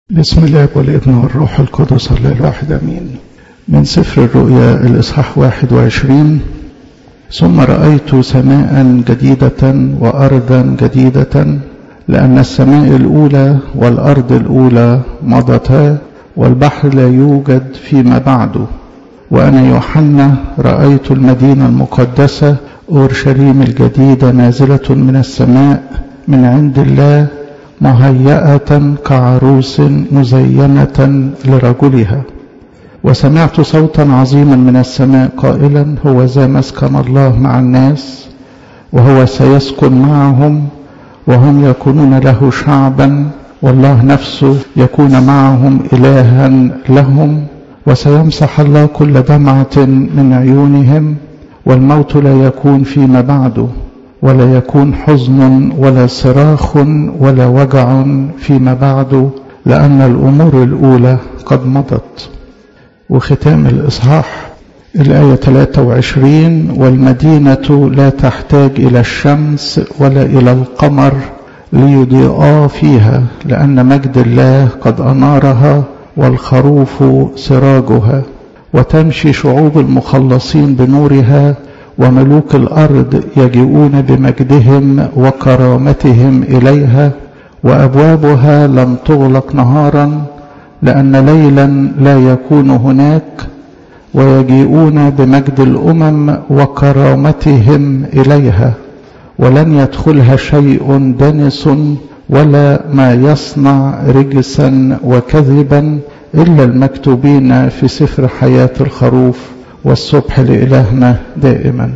بسم الله والابن والروح القدس الله الواحد امين من سفر الرؤيا الاصحاح 21 ثم رايت سماء جديده وارضا جديده لان السماء الاولى والارض الاولى مضتا والبحر لا يوجد فيما بعده وانا يوحنا رايت المدينه المقدسه اورشليم الجديده نازله من السماء من عند الله مهيئة كعروس مزينة لرجلها وسمعت صوتا عظيما من السماء قائلا هو ذا مسكن الله مع الناس وهو سيسكن معهم وهم يكونون له شعبا والله نفسه يكون معهم إلها لهم وسيمسح الله كل دمعة من عيونهم والموت لا يكون فيما بعده ولا يكون حزن ولا صراخ ولا وجع فيما بعد لأن الأمور الأولى قد مضت وختام الإصحاح الآية 23 والمدينة لا تحتاج إلى الشمس ولا إلى القمر ليضيئا فيها لأن مجد الله قد أنارها والخروف سراجها وتمشي شعوب المخلصين بنورها وملوك الارض يجيئون بمجدهم وكرامتهم اليها وابوابها لم تغلق نهارا لان ليلا لا يكون هناك ويجيئون بمجد الامم وكرامتهم اليها ولن يدخلها شيء دنس ولا ما يصنع رجسا وكذبا الا المكتوبين في سفر حياه الخروف والصبح لإلهنا دائما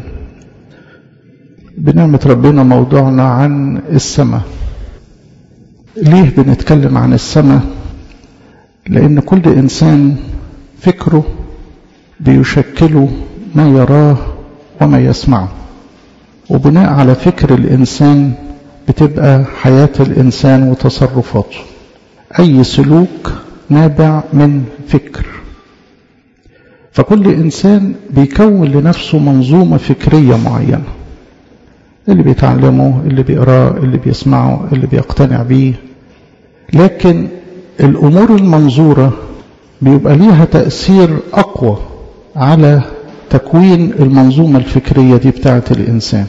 بنعمة ربنا موضوعنا عن السماء ليه بنتكلم عن السماء لأن كل إنسان فكره بيشكله ما يراه وما يسمعه وبناء على فكر الإنسان بتبقى حياة الإنسان وتصرفاته أي سلوك نابع من فكر فكل إنسان بيكون لنفسه منظومة فكرية معينة اللي بيتعلمه اللي بيقراه اللي بيسمعه اللي بيقتنع بيه لكن الأمور المنظورة بيبقى ليها تأثير أقوى على تكوين المنظومة الفكرية دي بتاعة الإنسان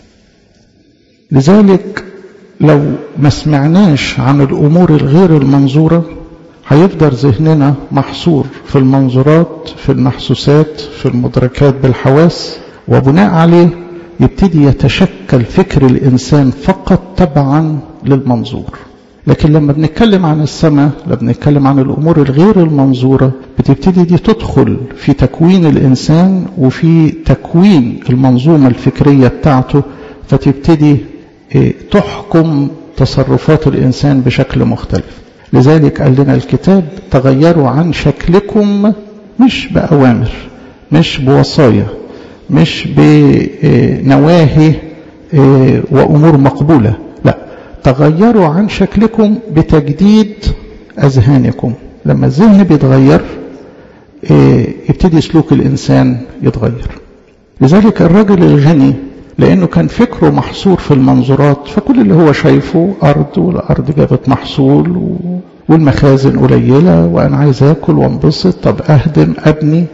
لذلك لو ما سمعناش عن الأمور الغير المنظورة هيفضل ذهننا محصور في المنظورات في المحسوسات في المدركات بالحواس وبناء عليه يبتدي يتشكل فكر الإنسان فقط تبعا للمنظور لكن لما بنتكلم عن السماء لما بنتكلم عن الأمور الغير المنظورة بتبتدي دي تدخل في تكوين الإنسان وفي تكوين المنظومة الفكرية بتاعته فتبتدي تحكم تصرفات الإنسان بشكل مختلف لذلك قال لنا الكتاب تغيروا عن شكلكم مش بأوامر مش بوصايا مش بنواهي وأمور مقبولة لا تغيروا عن شكلكم بتجديد أذهانكم لما الذهن بيتغير يبتدي سلوك الإنسان يتغير لذلك الرجل الغني لأنه كان فكره محصور في المنظورات فكل اللي هو شايفه أرض والأرض جابت محصول والمخازن قليلة وأنا عايز آكل وانبسط طب أهدم أبني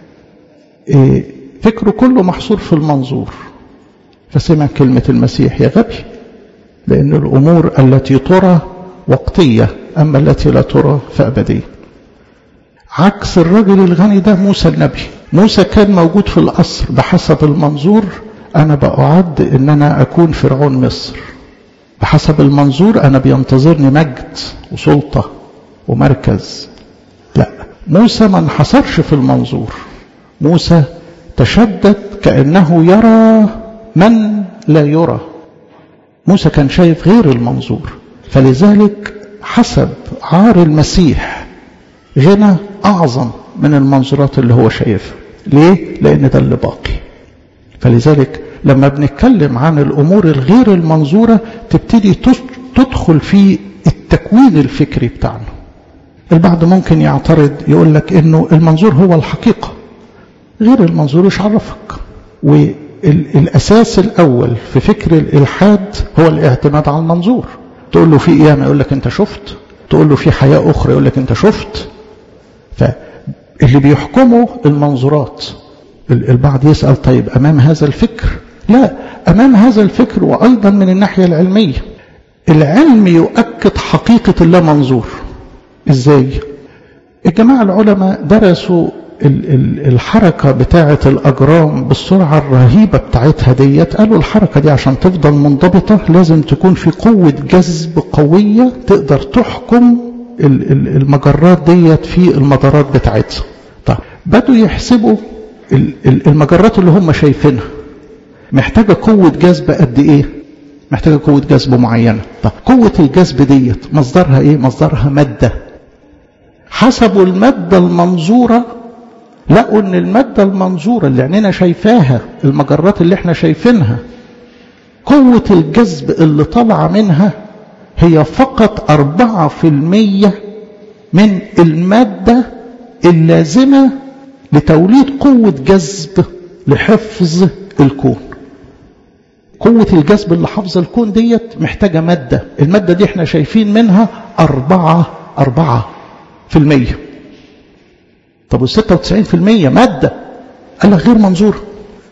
فكره كله محصور في المنظور فسمع كلمة المسيح يا غبي لأن الأمور التي ترى وقتية أما التي لا ترى فأبدية عكس الرجل الغني ده موسى النبي موسى كان موجود في القصر بحسب المنظور أنا بأعد إن أنا أكون فرعون مصر بحسب المنظور أنا بينتظرني مجد وسلطة ومركز لا موسى ما انحصرش في المنظور موسى تشدد كأنه يرى من لا يرى موسى كان شايف غير المنظور فلذلك حسب عار المسيح غنى أعظم من المنظورات اللي هو شايفها ليه؟ لأن ده اللي باقي فلذلك لما بنتكلم عن الأمور الغير المنظورة تبتدي تدخل في التكوين الفكري بتاعنا البعض ممكن يعترض يقول لك انه المنظور هو الحقيقة غير المنظور مش عرفك والأساس الأول في فكر الإلحاد هو الاعتماد على المنظور تقول له في قيامة يقول لك انت شفت تقول له في حياة أخرى يقول لك أنت شفت فاللي بيحكموا المنظورات البعض يسأل طيب أمام هذا الفكر لا أمام هذا الفكر وأيضا من الناحية العلمية العلم يؤكد حقيقة اللا منظور إزاي الجماعة العلماء درسوا الحركة بتاعة الأجرام بالسرعة الرهيبة بتاعتها ديت قالوا الحركة دي عشان تفضل منضبطة لازم تكون في قوة جذب قوية تقدر تحكم المجرات ديت في المدارات بتاعتها طيب بدوا يحسبوا المجرات اللي هم شايفينها محتاجة قوة جذب قد ايه محتاجة قوة جذب معينة طب قوة الجذب ديت مصدرها ايه مصدرها مادة حسبوا المادة المنظورة لقوا ان المادة المنظورة اللي عينينا شايفاها المجرات اللي احنا شايفينها قوة الجذب اللي طالعة منها هي فقط أربعة في المية من المادة اللازمة لتوليد قوة جذب لحفظ الكون قوة الجذب اللي حافظ الكون ديت محتاجة مادة المادة دي احنا شايفين منها أربعة أربعة في المية طب والستة وتسعين في المية مادة قال غير منظورة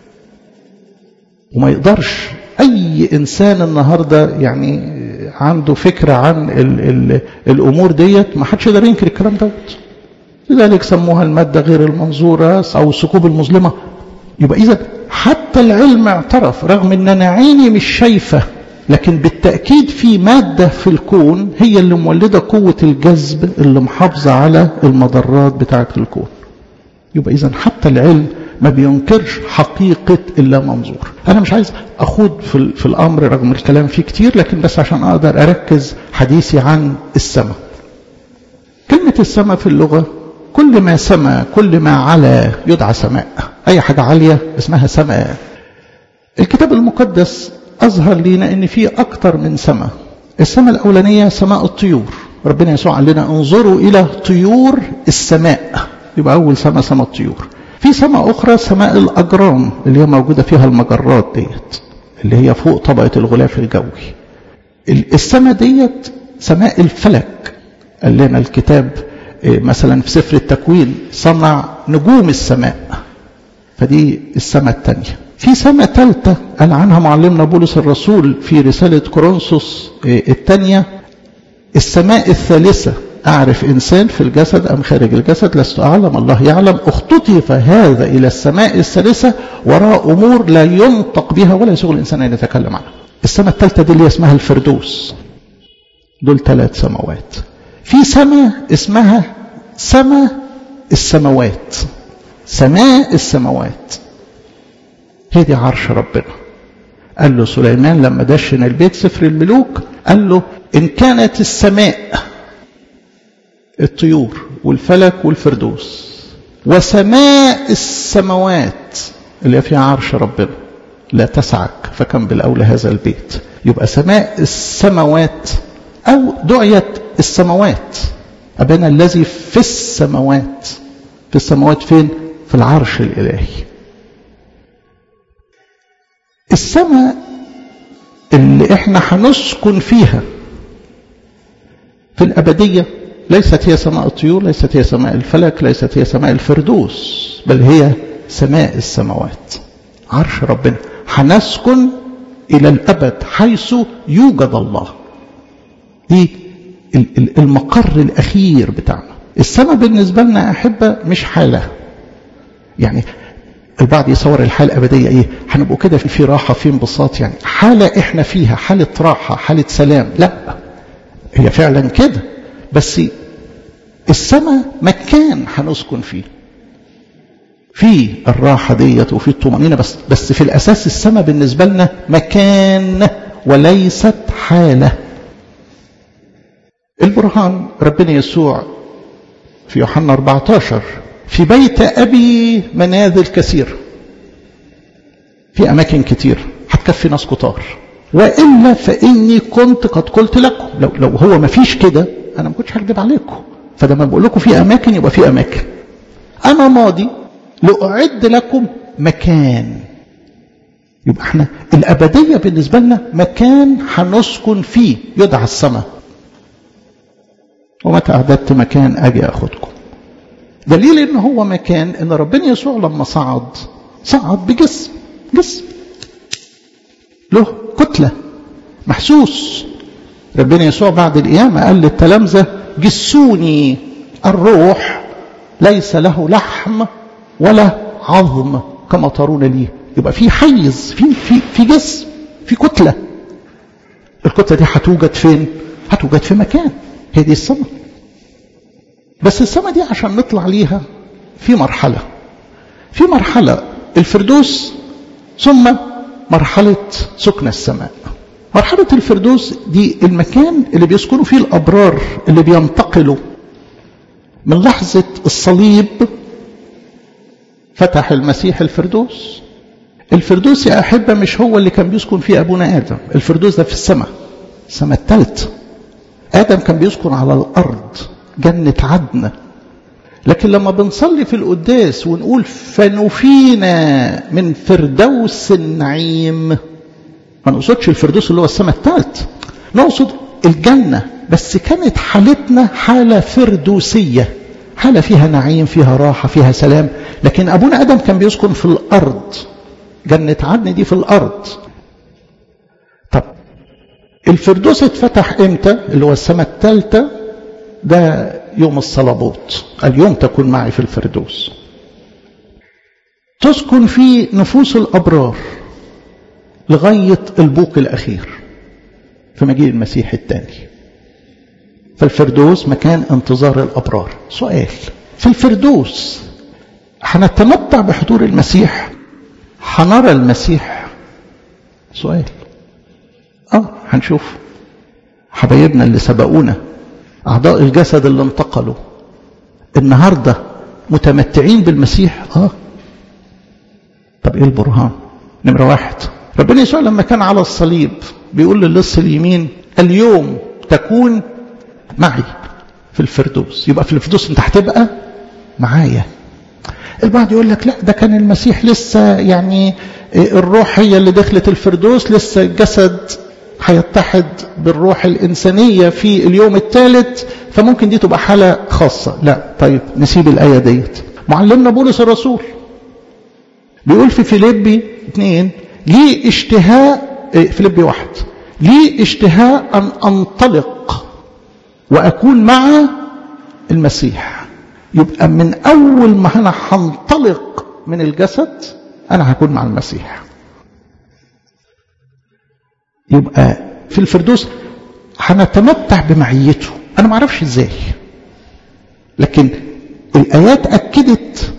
وما يقدرش أي إنسان النهاردة يعني عنده فكرة عن ال ال الأمور ديت ما حدش يقدر ينكر الكلام دوت لذلك سموها المادة غير المنظورة أو الثقوب المظلمة يبقى إذا حتى العلم اعترف رغم ان انا عيني مش شايفة لكن بالتأكيد في مادة في الكون هي اللي مولدة قوة الجذب اللي محافظة على المضرات بتاعة الكون يبقى إذا حتى العلم ما بينكرش حقيقة إلا منظور أنا مش عايز أخوض في, في الأمر رغم الكلام فيه كتير لكن بس عشان أقدر أركز حديثي عن السماء كلمة السماء في اللغة كل ما سما كل ما علا يدعى سماء أي حاجة عالية اسمها سماء الكتاب المقدس أظهر لنا أن في أكتر من سماء السماء الأولانية سماء الطيور ربنا يسوع قال لنا انظروا إلى طيور السماء يبقى أول سماء سماء الطيور في سماء أخرى سماء الأجرام اللي هي موجودة فيها المجرات ديت اللي هي فوق طبقة الغلاف الجوي السماء ديت سماء الفلك قال لنا الكتاب مثلا في سفر التكوين صنع نجوم السماء فدي السماء الثانية في سماء ثالثة قال عنها معلمنا بولس الرسول في رسالة كورنثوس الثانية السماء الثالثة أعرف إنسان في الجسد أم خارج الجسد لست أعلم الله يعلم اختطف هذا إلى السماء الثالثة وراء أمور لا ينطق بها ولا يسوغ الإنسان أن يتكلم عنها السماء الثالثة دي اللي اسمها الفردوس دول ثلاث سماوات في سماء اسمها سماء السماوات سماء السماوات هي دي عرش ربنا قال له سليمان لما دشن البيت سفر الملوك قال له إن كانت السماء الطيور والفلك والفردوس وسماء السماوات اللي فيها عرش ربنا لا تسعك فكم بالأولى هذا البيت يبقى سماء السماوات أو دعيت السماوات أبانا الذي في السماوات في السماوات فين في العرش الإلهي السماء اللي احنا هنسكن فيها في الأبدية ليست هي سماء الطيور ليست هي سماء الفلك ليست هي سماء الفردوس بل هي سماء السماوات عرش ربنا هنسكن إلى الأبد حيث يوجد الله دي المقر الأخير بتاعنا السماء بالنسبة لنا أحبة مش حالة يعني البعض يصور الحالة الأبدية إيه هنبقوا كده في راحة في انبساط يعني حالة إحنا فيها حالة راحة حالة سلام لا هي فعلا كده بس السماء مكان هنسكن فيه في الراحة ديت وفي الطمأنينة بس بس في الأساس السماء بالنسبة لنا مكان وليست حالة البرهان ربنا يسوع في يوحنا 14 في بيت أبي منازل كثير في أماكن كتير هتكفي ناس كتار وإلا فإني كنت قد قلت لكم لو, لو هو ما فيش كده أنا ما كنتش هكذب عليكم فده ما بقول لكم في أماكن يبقى في أماكن أنا ماضي لأعد لكم مكان يبقى احنا الأبدية بالنسبة لنا مكان هنسكن فيه يدعى السماء ومتى أعددت مكان أجي أخدكم دليل إن هو مكان إن ربنا يسوع لما صعد صعد بجسم جسم له كتلة محسوس ربنا يسوع بعد القيامة قال للتلامذة جسوني الروح ليس له لحم ولا عظم كما ترون لي يبقى في حيز في في في جسم في كتله الكتله دي هتوجد فين؟ هتوجد في مكان هي دي السماء بس السماء دي عشان نطلع ليها في مرحله في مرحله الفردوس ثم مرحله سكن السماء مرحله الفردوس دي المكان اللي بيسكنوا فيه الابرار اللي بينتقلوا من لحظه الصليب فتح المسيح الفردوس الفردوس يا أحبة مش هو اللي كان بيسكن فيه أبونا آدم الفردوس ده في السماء السماء الثالثة آدم كان بيسكن على الأرض جنة عدن لكن لما بنصلي في القداس ونقول فنفينا من فردوس النعيم ما نقصدش الفردوس اللي هو السماء الثالث نقصد الجنة بس كانت حالتنا حالة فردوسية حالة فيها نعيم فيها راحة فيها سلام لكن أبونا آدم كان بيسكن في الأرض جنة عدن دي في الأرض طب الفردوس اتفتح امتى اللي هو السماء الثالثة ده يوم الصلبوت اليوم تكون معي في الفردوس تسكن في نفوس الأبرار لغاية البوق الأخير في مجيء المسيح الثاني فالفردوس مكان انتظار الأبرار سؤال في الفردوس هنتمتع بحضور المسيح هنرى المسيح سؤال اه هنشوف حبايبنا اللي سبقونا اعضاء الجسد اللي انتقلوا النهارده متمتعين بالمسيح اه طب ايه البرهان نمره واحد ربنا يسوع لما كان على الصليب بيقول للص اليمين اليوم تكون معي في الفردوس يبقى في الفردوس انت هتبقى معايا البعض يقول لك لا ده كان المسيح لسه يعني الروح هي اللي دخلت الفردوس لسه الجسد هيتحد بالروح الإنسانية في اليوم الثالث فممكن دي تبقى حالة خاصة لا طيب نسيب الآية ديت معلمنا بولس الرسول بيقول في فيليبي اثنين لي اشتهاء فيليبي واحد لي اشتهاء أن أنطلق وأكون مع المسيح يبقى من أول ما أنا هنطلق من الجسد أنا هكون مع المسيح يبقى في الفردوس هنتمتع بمعيته أنا ما أعرفش إزاي لكن الآيات أكدت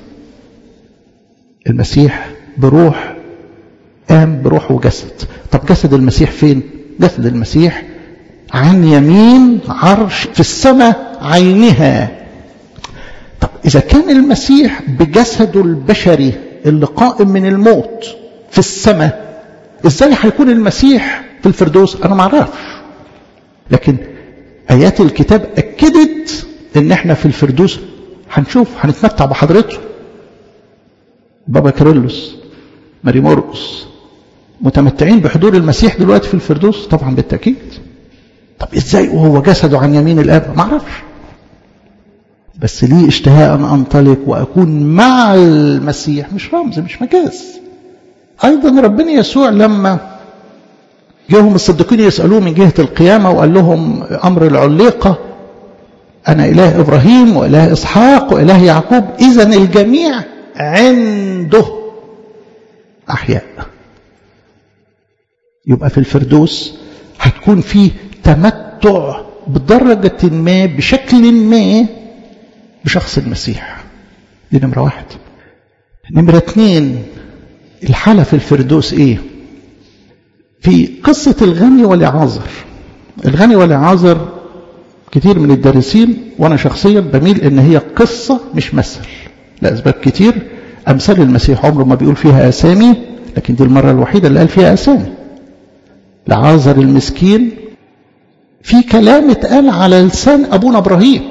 المسيح بروح قام بروح وجسد طب جسد المسيح فين جسد المسيح عن يمين عرش في السماء عينها طب إذا كان المسيح بجسده البشري اللي قائم من الموت في السماء ازاي هيكون المسيح في الفردوس انا ما اعرفش لكن ايات الكتاب اكدت ان احنا في الفردوس هنشوف هنتمتع بحضرته بابا كيرلس ماري مرقس متمتعين بحضور المسيح دلوقتي في الفردوس طبعا بالتاكيد طب ازاي وهو جسده عن يمين الاب ما اعرفش بس ليه اشتهاء ان انطلق واكون مع المسيح مش رمز مش مجاز ايضا ربنا يسوع لما جاهم الصديقين يسالوه من جهه القيامه وقال لهم امر العليقه انا اله ابراهيم واله اسحاق واله يعقوب اذا الجميع عنده احياء يبقى في الفردوس هتكون في تمتع بدرجة ما بشكل ما بشخص المسيح دي نمرة واحد نمرة اتنين الحالة في الفردوس ايه في قصة الغني والعازر الغني والعازر كتير من الدارسين وانا شخصيا بميل ان هي قصة مش مثل لاسباب كتير امثال المسيح عمره ما بيقول فيها اسامي لكن دي المرة الوحيدة اللي قال فيها اسامي لعازر المسكين في كلام اتقال على لسان ابونا ابراهيم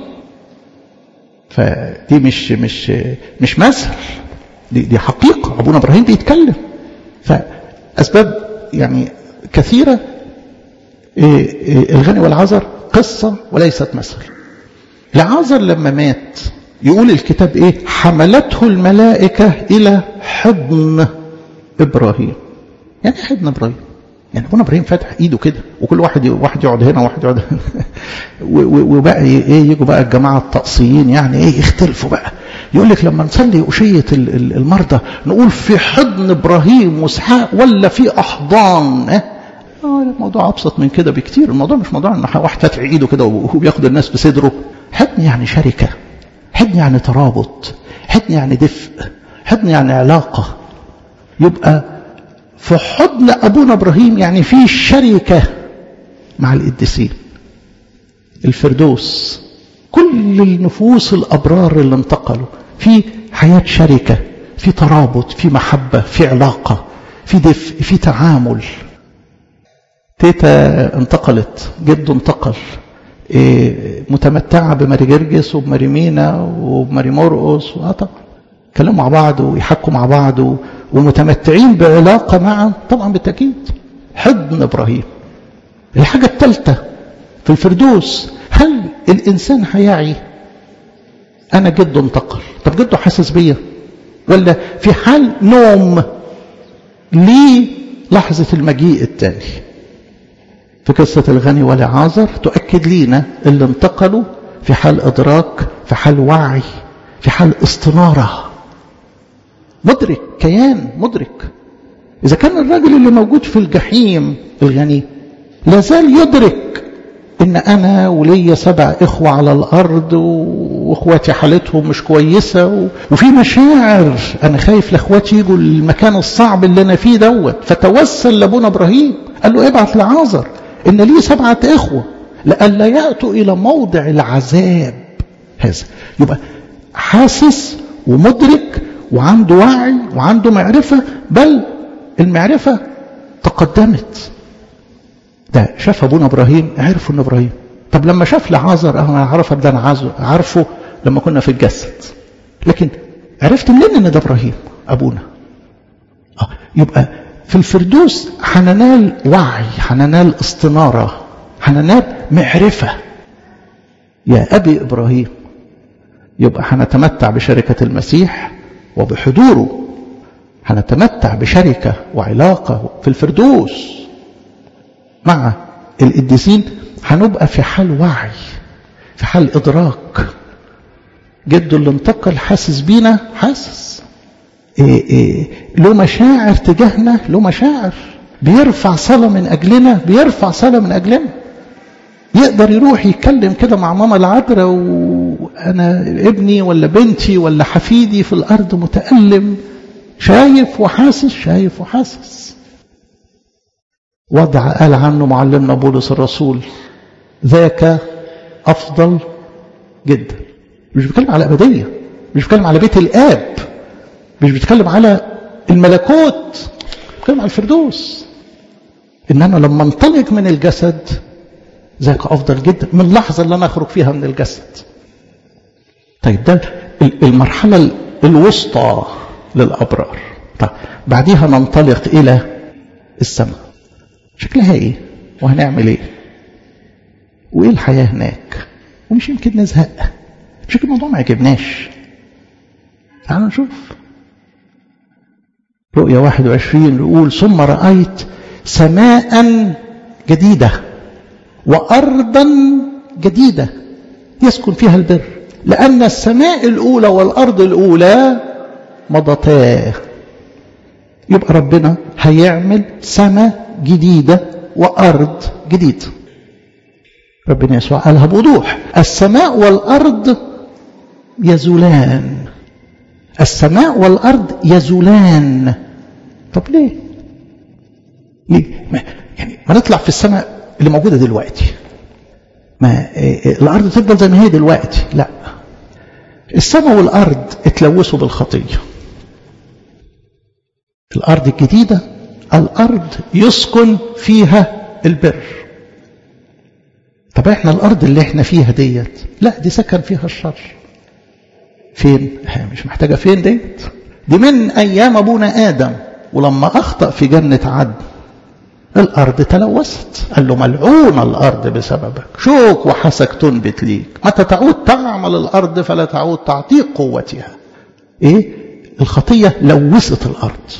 فدي مش مش مش مثل دي, دي حقيقه ابونا ابراهيم بيتكلم فاسباب يعني كثيره الغني والعذر قصه وليست مثل لعازر لما مات يقول الكتاب ايه حملته الملائكة الى حضن ابراهيم يعني ايه حضن ابراهيم يعني ابونا ابراهيم فاتح ايده كده وكل واحد واحد يقعد هنا وواحد يقعد هنا وبقى ايه يجوا بقى الجماعه التقصيين يعني ايه يختلفوا بقى يقول لك لما نصلي أشية المرضى نقول في حضن إبراهيم وإسحاق ولا في أحضان اه الموضوع أبسط من كده بكتير الموضوع مش موضوع إن واحد فاتح إيده كده وبياخد الناس بصدره حضن يعني شركة حضن يعني ترابط حضن يعني دفء حضن يعني علاقة يبقى في حضن أبونا إبراهيم يعني في شركة مع القديسين الفردوس كل النفوس الأبرار اللي انتقلوا في حياة شركة في ترابط في محبة في علاقة في دفء في تعامل تيتا انتقلت جده انتقل إيه متمتعة بماري جرجس وبماري مينا وبماري مرقص طبعا يتكلموا مع بعض ويحكوا مع بعض ومتمتعين بعلاقة معا طبعا بالتأكيد حضن إبراهيم الحاجة الثالثة في الفردوس هل الإنسان هيعي أنا جده انتقل طب جده حاسس بيا ولا في حال نوم ليه لحظة المجيء التالي في قصة الغني والعازر تؤكد لينا اللي انتقلوا في حال إدراك في حال وعي في حال استنارة مدرك كيان مدرك إذا كان الراجل اللي موجود في الجحيم الغني لازال يدرك ان انا وليا سبع اخوة على الارض واخواتي حالتهم مش كويسة وفي مشاعر انا خايف لاخواتي يجوا المكان الصعب اللي انا فيه دوت فتوسل لابونا ابراهيم قال له ابعت لعازر ان لي سبعة اخوة لئلا يأتوا الى موضع العذاب هذا يبقى حاسس ومدرك وعنده وعي وعنده معرفة بل المعرفة تقدمت ده شاف ابونا ابراهيم عرفوا ان ابراهيم طب لما شاف لعازر اه انا عرف ده انا عارفه لما كنا في الجسد لكن عرفت منين ان ده ابراهيم ابونا اه يبقى في الفردوس هننال وعي هننال استناره هننال معرفه يا ابي ابراهيم يبقى هنتمتع بشركه المسيح وبحضوره هنتمتع بشركه وعلاقه في الفردوس مع القديسين هنبقى في حال وعي في حال إدراك جده اللي انتقل حاسس بينا حاسس إيه إيه له مشاعر تجاهنا له مشاعر بيرفع صلاة من أجلنا بيرفع صلاة من أجلنا يقدر يروح يتكلم كده مع ماما العذراء وأنا ابني ولا بنتي ولا حفيدي في الأرض متألم شايف وحاسس شايف وحاسس وضع قال عنه معلمنا بولس الرسول ذاك أفضل جدا مش بيتكلم على أبدية مش بيتكلم على بيت الآب مش بيتكلم على الملكوت بيتكلم على الفردوس إنما لما انطلق من الجسد ذاك أفضل جدا من اللحظة اللي أنا أخرج فيها من الجسد طيب ده المرحلة الوسطى للأبرار طيب بعديها ننطلق إلى السماء شكلها ايه وهنعمل ايه وايه الحياة هناك ومش يمكن نزهق مش يمكن الموضوع ما يعجبناش تعالوا نشوف رؤية 21 يقول ثم رأيت سماء جديدة وأرضا جديدة يسكن فيها البر لأن السماء الأولى والأرض الأولى مضتا يبقى ربنا هيعمل سماء جديدة وأرض جديدة ربنا يسوع قالها بوضوح السماء والأرض يزولان السماء والأرض يزولان طب ليه ليه ما يعني ما نطلع في السماء اللي موجودة دلوقتي ما الأرض تفضل زي ما هي دلوقتي لا السماء والأرض اتلوثوا بالخطية الأرض الجديدة الأرض يسكن فيها البر طب احنا الأرض اللي احنا فيها ديت لا دي سكن فيها الشر فين مش محتاجة فين ديت دي من أيام أبونا آدم ولما أخطأ في جنة عدن الأرض تلوثت قال له ملعون الأرض بسببك شوك وحسك تنبت ليك متى تعود تعمل الأرض فلا تعود تعطيك قوتها إيه الخطية لوثت الأرض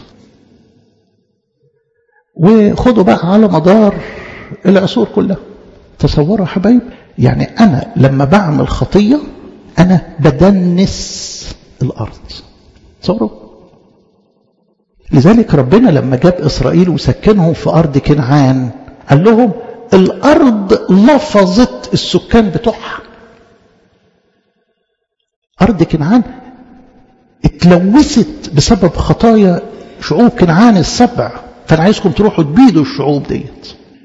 وخدوا بقى على مدار العصور كلها تصوروا يا حبايب يعني أنا لما بعمل خطية أنا بدنس الأرض تصوروا لذلك ربنا لما جاب إسرائيل وسكنهم في أرض كنعان قال لهم الأرض لفظت السكان بتوعها أرض كنعان اتلوثت بسبب خطايا شعوب كنعان السبع فأنا عايزكم تروحوا تبيدوا الشعوب ديت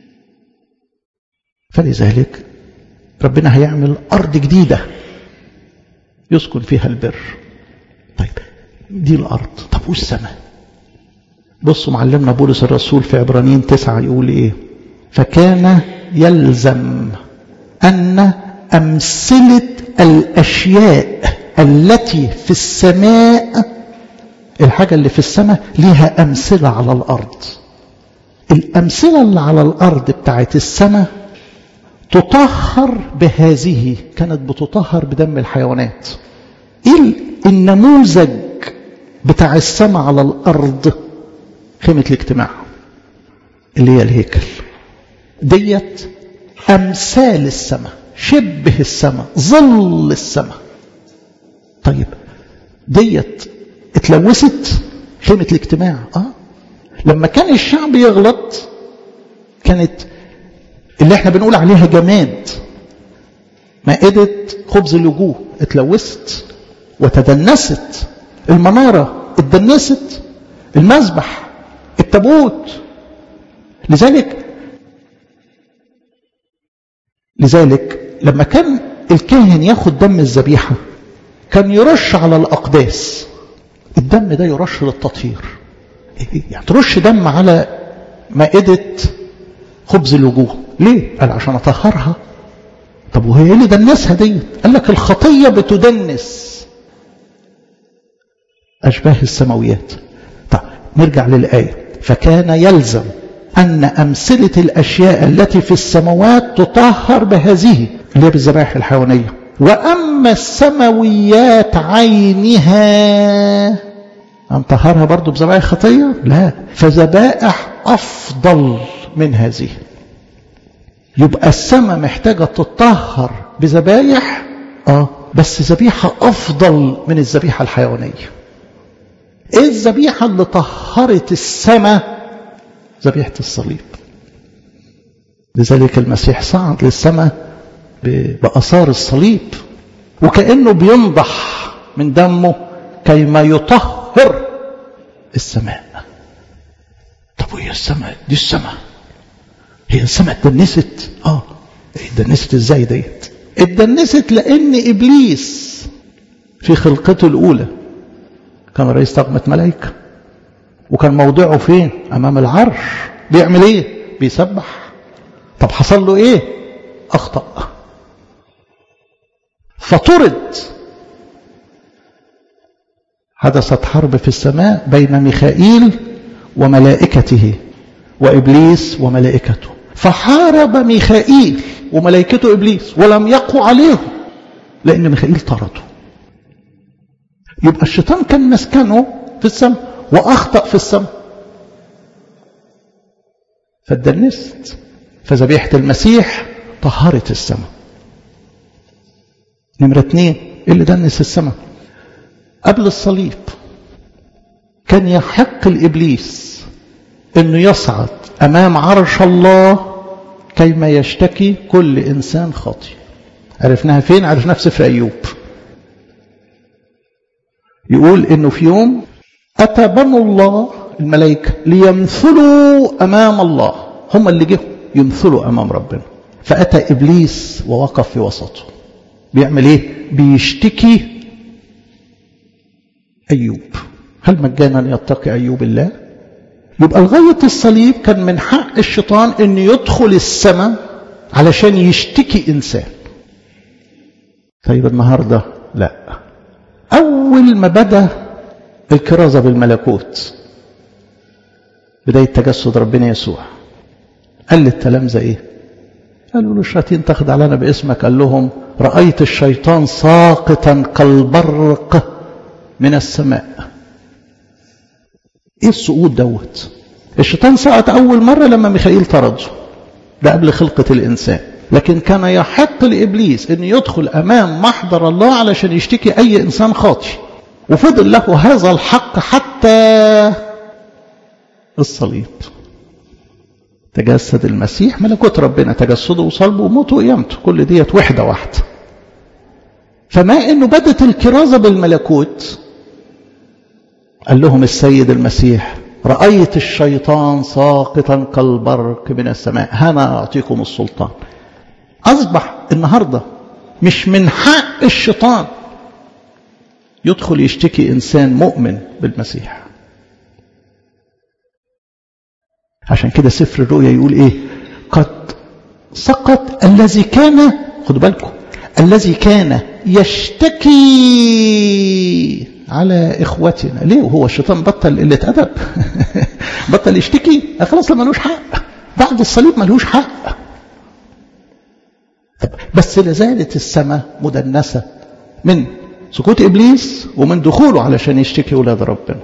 فلذلك ربنا هيعمل أرض جديدة يسكن فيها البر طيب دي الأرض طب والسماء بصوا معلمنا بولس الرسول في عبرانيين تسعة يقول إيه فكان يلزم أن أمثلة الأشياء التي في السماء الحاجة اللي في السماء ليها أمثلة على الأرض الأمثلة اللي على الأرض بتاعت السماء تطهر بهذه كانت بتطهر بدم الحيوانات ايه النموذج بتاع السماء على الارض خيمة الاجتماع اللي هي الهيكل ديت امثال السماء شبه السماء ظل السماء طيب ديت اتلوثت خيمة الاجتماع اه لما كان الشعب يغلط كانت اللي احنا بنقول عليها جماد مائدة خبز الوجوه اتلوثت وتدنست المنارة اتدنست المذبح التابوت لذلك لذلك لما كان الكاهن ياخد دم الذبيحة كان يرش على الأقداس الدم ده يرش للتطهير يعني ترش دم على مائدة خبز الوجوه ليه؟ قال عشان أطهرها طب وهي اللي دنسها دي قال لك الخطية بتدنس أشباه السماويات طب نرجع للآية فكان يلزم أن أمثلة الأشياء التي في السماوات تطهر بهذه اللي هي بالذبائح الحيوانية وأما السماويات عينها أن طهرها برضو بذبائح خطية لا فذبائح أفضل من هذه يبقى السماء محتاجة تطهر بذبايح اه بس ذبيحة أفضل من الذبيحة الحيوانية ايه الذبيحة اللي طهرت السماء ذبيحة الصليب لذلك المسيح صعد للسماء بأثار الصليب وكأنه بينضح من دمه كيما يطهر السماء طب وهي السماء دي السماء هي السماء اتدنست اه اتدنست ازاي ديت اتدنست لان ابليس في خلقته الاولى كان رئيس طاقمة ملائكة وكان موضعه فين امام العرش بيعمل ايه بيسبح طب حصل له ايه اخطأ فطرد حدثت حرب في السماء بين ميخائيل وملائكته وإبليس وملائكته فحارب ميخائيل وملائكته إبليس ولم يقوا عليه لأن ميخائيل طرده يبقى الشيطان كان مسكنه في السماء وأخطأ في السماء فاتدنست فذبيحة المسيح طهرت السماء نمرة اتنين اللي دنس السماء قبل الصليب كان يحق الإبليس انه يصعد امام عرش الله كيما يشتكي كل انسان خاطئ عرفناها فين عرفناها في سفر ايوب يقول انه في يوم اتى بنو الله الملائكه ليمثلوا امام الله هم اللي جه يمثلوا امام ربنا فاتى ابليس ووقف في وسطه بيعمل ايه بيشتكي ايوب هل مجانا يتقي ايوب الله يبقى لغاية الصليب كان من حق الشيطان أن يدخل السماء علشان يشتكي إنسان طيب النهاردة لا أول ما بدأ الكرازة بالملكوت بداية تجسد ربنا يسوع قال للتلامذة ايه قالوا له الشياطين تخدع لنا باسمك قال لهم رأيت الشيطان ساقطا كالبرق من السماء ايه السقوط دوت الشيطان سقط اول مرة لما ميخائيل طرده ده قبل خلقة الانسان لكن كان يحق لابليس ان يدخل امام محضر الله علشان يشتكي اي انسان خاطئ وفضل له هذا الحق حتى الصليب تجسد المسيح ملكوت ربنا تجسده وصلبه وموته وقيامته كل ديت وحدة واحدة فما انه بدت الكرازة بالملكوت قال لهم السيد المسيح رأيت الشيطان ساقطا كالبرق من السماء هنا أعطيكم السلطان أصبح النهاردة مش من حق الشيطان يدخل يشتكي إنسان مؤمن بالمسيح عشان كده سفر الرؤيا يقول إيه قد سقط الذي كان خدوا بالكم الذي كان يشتكي على إخوتنا ليه وهو الشيطان بطل قلة أدب بطل يشتكي خلاص ملوش حق بعد الصليب ملوش حق بس لازالت السماء مدنسة من سقوط إبليس ومن دخوله علشان يشتكي ولاد ربنا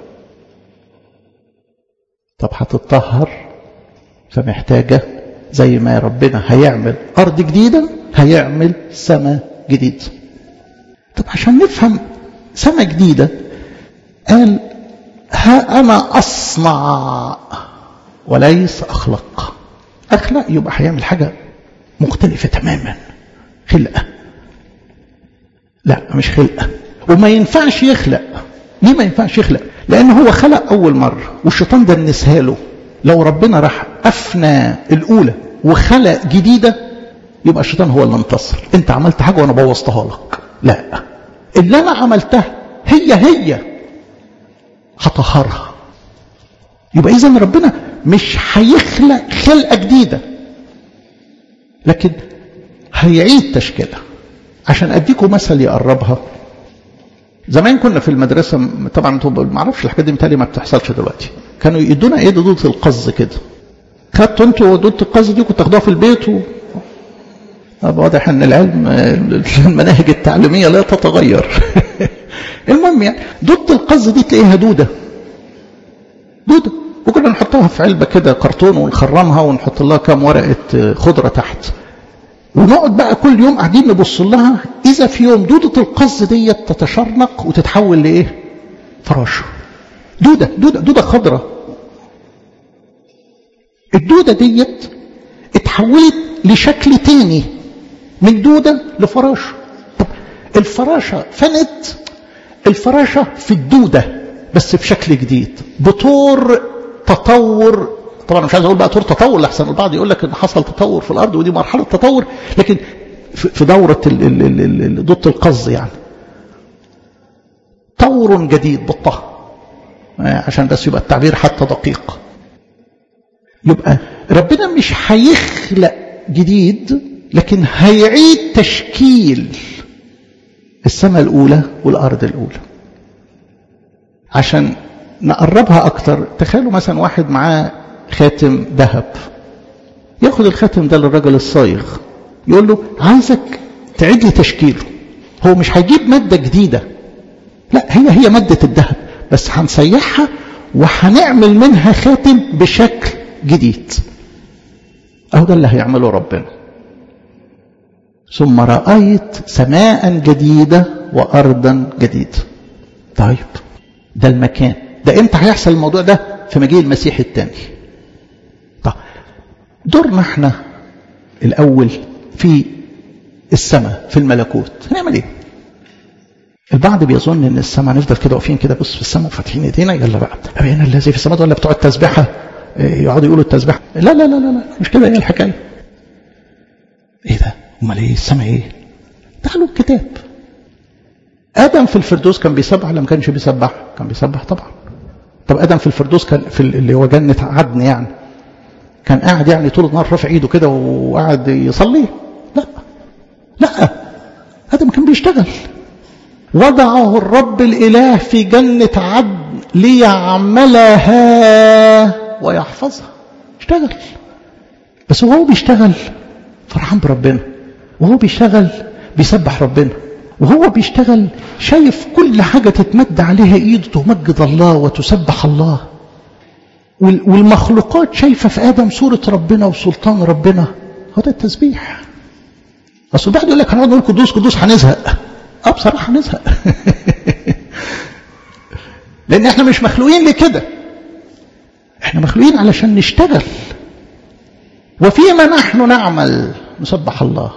طب هتتطهر فمحتاجة زي ما ربنا هيعمل أرض جديدة هيعمل سماء جديدة طب عشان نفهم سماء جديدة قال ها أنا أصنع وليس أخلق أخلق يبقى هيعمل حاجة مختلفة تماما خلقة لا مش خلقة وما ينفعش يخلق ليه ما ينفعش يخلق لأن هو خلق أول مرة والشيطان دنسها له لو ربنا راح أفنى الأولى وخلق جديدة يبقى الشيطان هو اللي انتصر انت عملت حاجة وانا بوظتها لك لا اللي انا عملتها هي هي هطهرها يبقى اذا ربنا مش هيخلق خلقة جديدة لكن هيعيد تشكيلها عشان اديكم مثل يقربها زمان كنا في المدرسة طبعا انتوا ما اعرفش الحاجات دي متهيألي ما بتحصلش دلوقتي كانوا يدونا ايه دودة القز كده خدتوا انتوا دودة القز دي كنتوا تاخدوها في البيت و... واضح ان العلم المناهج التعليميه لا تتغير المهم يعني دودة القز دي تلاقيها دوده دوده وكنا نحطها في علبه كده كرتون ونخرمها ونحط لها كام ورقه خضره تحت ونقعد بقى كل يوم قاعدين نبص لها اذا في يوم دوده القز ديت تتشرنق وتتحول لايه؟ فراشه دوده دوده دوده خضراء الدوده ديت اتحولت لشكل تاني من دودة لفراشة طب الفراشة فنت الفراشة في الدودة بس في شكل جديد بطور تطور طبعا مش عايز اقول بقى طور تطور لحسن البعض يقول لك ان حصل تطور في الارض ودي مرحله تطور لكن في دوره ضد القز يعني طور جديد بالطه عشان بس يبقى التعبير حتى دقيق يبقى ربنا مش هيخلق جديد لكن هيعيد تشكيل السماء الأولى والأرض الأولى عشان نقربها أكتر تخيلوا مثلا واحد معاه خاتم ذهب ياخد الخاتم ده للراجل الصايغ يقول له عايزك تعيد لي تشكيله هو مش هيجيب مادة جديدة لا هي هي مادة الذهب بس هنسيحها وهنعمل منها خاتم بشكل جديد أهو ده اللي هيعمله ربنا ثم رأيت سماء جديدة وأرضا جديدة طيب ده المكان ده امتى هيحصل الموضوع ده في مجيء المسيح الثاني طيب دورنا احنا الأول في السماء في الملكوت هنعمل ايه البعض بيظن ان السماء نفضل كده واقفين كده بص في السماء وفاتحين ايدينا يلا بقى ابينا الذي في السماء ولا بتوع التسبيحه يقعدوا يقولوا التسبيحه لا لا لا لا لا مش كده ايه الحكايه ايه ده امال ايه السماء ايه تعالوا الكتاب ادم في الفردوس كان بيسبح ولا ما كانش بيسبح كان بيسبح طبعا طب ادم في الفردوس كان في اللي هو جنه عدن يعني كان قاعد يعني طول النهار رافع ايده كده وقاعد يصلي لا لا ادم كان بيشتغل وضعه الرب الاله في جنه عدن ليعملها ويحفظها اشتغل بس وهو بيشتغل فرحان بربنا وهو بيشتغل بيسبح ربنا وهو بيشتغل شايف كل حاجة تتمد عليها ايده تمجد الله وتسبح الله والمخلوقات شايفة في آدم صورة ربنا وسلطان ربنا هو ده التسبيح أصل بعد يقول لك هنقعد نقول قدوس قدوس هنزهق اه بصراحة هنزهق لأن احنا مش مخلوقين لكده احنا مخلوقين علشان نشتغل وفيما نحن نعمل نسبح الله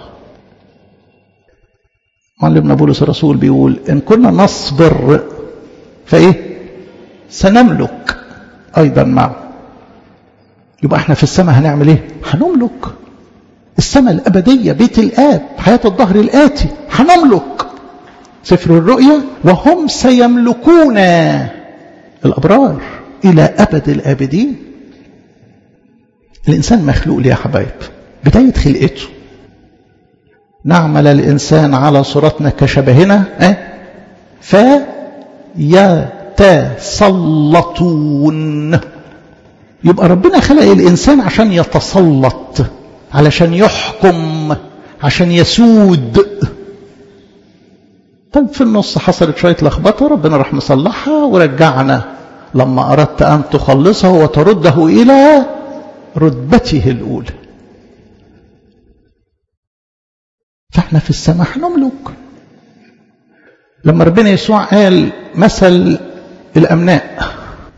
معلمنا بولس الرسول بيقول إن كنا نصبر فإيه سنملك أيضا معه يبقى احنا في السماء هنعمل ايه هنملك السماء الأبدية بيت الآب حياة الظهر الآتي هنملك سفر الرؤيا وهم سيملكون الأبرار إلى أبد الآبدين الإنسان مخلوق ليه يا حبايب بداية خلقته نعمل الإنسان على صورتنا كشبهنا اه؟ فيتسلطون يبقى ربنا خلق الإنسان عشان يتسلط علشان يحكم عشان يسود طيب في النص حصلت شوية لخبطة ربنا راح مصلحها ورجعنا لما أردت أن تخلصه وترده إلى رتبته الأولى فاحنا في السماء هنملك لما ربنا يسوع قال مثل الأمناء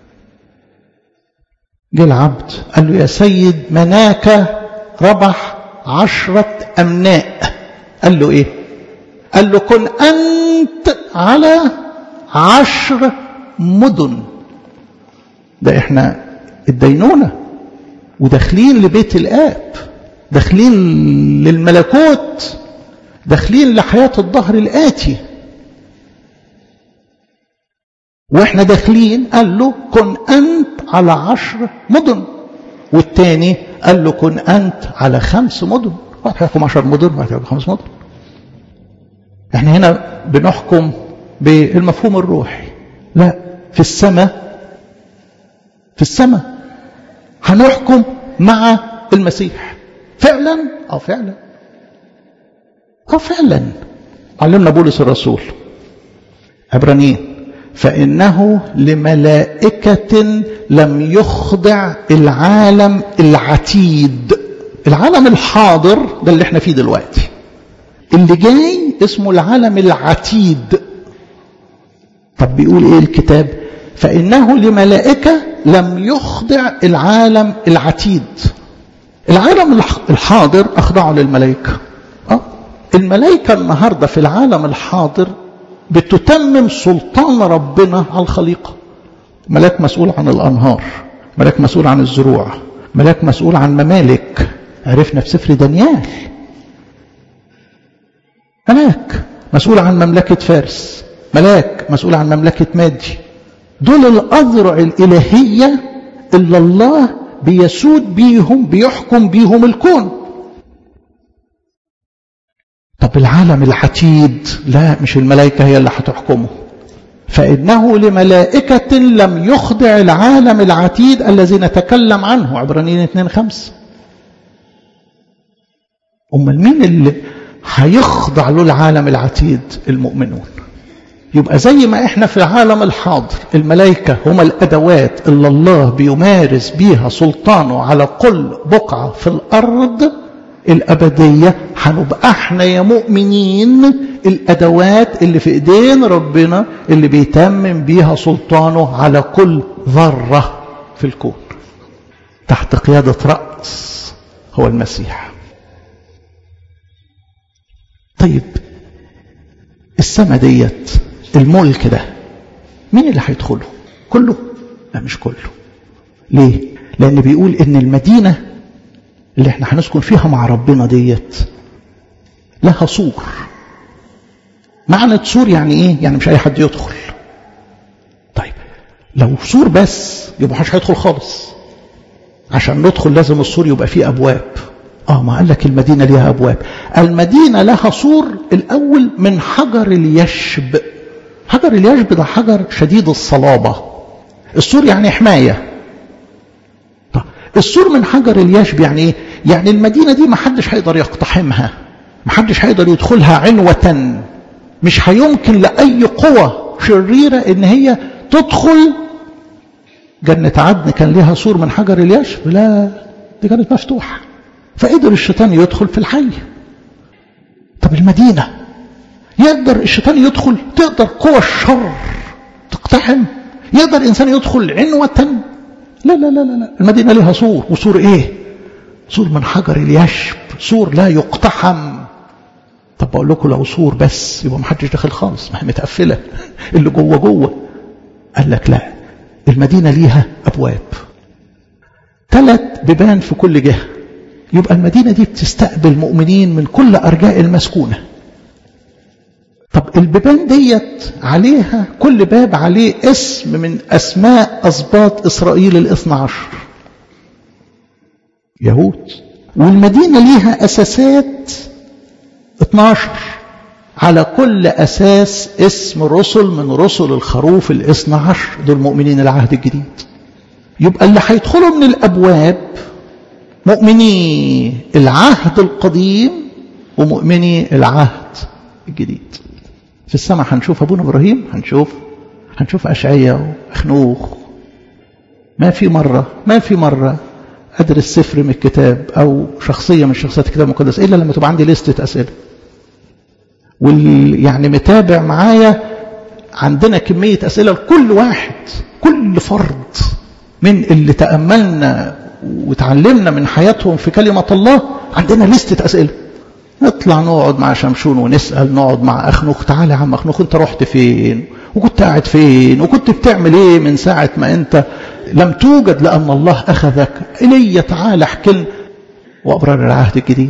جه العبد قال له يا سيد مناك ربح عشرة أمناء قال له إيه قال له كن أنت على عشر مدن ده إحنا الدينونة وداخلين لبيت الآب داخلين للملكوت داخلين لحياة الظهر الآتي واحنا داخلين قال له كن أنت على عشر مدن والتاني قال له كن أنت على خمس مدن واحد هيحكم عشر مدن واحد هيحكم خمس مدن احنا هنا بنحكم بالمفهوم الروحي لا في السماء في السماء هنحكم مع المسيح فعلا اه فعلا اه فعلا علمنا بولس الرسول عبرانيين فإنه لملائكة لم يخضع العالم العتيد العالم الحاضر ده اللي احنا فيه دلوقتي اللي جاي اسمه العالم العتيد طب بيقول ايه الكتاب فإنه لملائكة لم يخضع العالم العتيد العالم الحاضر أخضعه للملائكة أه؟ الملائكة النهاردة في العالم الحاضر بتتمم سلطان ربنا على الخليقة ملاك مسؤول عن الأنهار ملاك مسؤول عن الزروع ملاك مسؤول عن ممالك عرفنا في سفر دانيال ملاك مسؤول عن مملكة فارس ملاك مسؤول عن مملكة مادي دول الأذرع الإلهية اللي الله بيسود بيهم بيحكم بيهم الكون طب العالم العتيد لا مش الملائكة هي اللي هتحكمه فإنه لملائكة لم يخضع العالم العتيد الذي نتكلم عنه عبرانيين 2 5 أمال مين اللي هيخضع له العالم العتيد المؤمنون يبقى زي ما احنا في العالم الحاضر الملائكة هم الأدوات اللي الله بيمارس بيها سلطانه على كل بقعة في الأرض الأبدية هنبقى احنا يا مؤمنين الأدوات اللي في إيدين ربنا اللي بيتمم بيها سلطانه على كل ذرة في الكون تحت قيادة رأس هو المسيح طيب السماء ديت الملك ده مين اللي هيدخله كله لا مش كله ليه لأن بيقول إن المدينة اللي احنا هنسكن فيها مع ربنا ديت لها سور معنى سور يعني ايه يعني مش اي حد يدخل طيب لو سور بس يبقى مش هيدخل خالص عشان ندخل لازم السور يبقى فيه ابواب اه ما قال لك المدينه ليها ابواب المدينه لها سور الاول من حجر اليشب حجر اليشب ده حجر شديد الصلابه السور يعني حمايه السور من حجر اليشب يعني ايه يعني المدينة دي محدش هيقدر يقتحمها محدش هيقدر يدخلها عنوة مش هيمكن لأي قوة شريرة ان هي تدخل جنة عدن كان ليها سور من حجر اليشب لا دي كانت مفتوحة فقدر الشيطان يدخل في الحي طب المدينة يقدر الشيطان يدخل تقدر قوى الشر تقتحم يقدر إنسان يدخل عنوة لا لا لا لا لا المدينة لها سور وسور إيه سور من حجر اليشب سور لا يقتحم طب بقول لكم لو سور بس يبقى محدش داخل خالص ما هي متقفلة اللي جوه جوه قال لك لا المدينة ليها أبواب ثلاث بيبان في كل جهة يبقى المدينة دي بتستقبل مؤمنين من كل أرجاء المسكونة طب البيبان ديت عليها كل باب عليه اسم من أسماء أسباط إسرائيل الاثنى عشر يهود والمدينة ليها أساسات 12 على كل أساس اسم رسل من رسل الخروف الاثنى عشر دول مؤمنين العهد الجديد يبقى اللي هيدخلوا من الأبواب مؤمني العهد القديم ومؤمني العهد الجديد في السماء هنشوف أبونا إبراهيم هنشوف هنشوف أشعية وأخنوخ ما في مرة ما في مرة أدرس سفر من الكتاب أو شخصية من شخصيات الكتاب المقدس إلا لما تبقى عندي لستة أسئلة واللي يعني متابع معايا عندنا كمية أسئلة لكل واحد كل فرد من اللي تأملنا وتعلمنا من حياتهم في كلمة الله عندنا لستة أسئلة نطلع نقعد مع شمشون ونسأل نقعد مع أخنوخ تعالى يا عم أخنوخ أنت رحت فين وكنت قاعد فين وكنت بتعمل إيه من ساعة ما أنت لم توجد لأن الله أخذك إلي تعالى احكي لنا وأبرار العهد الجديد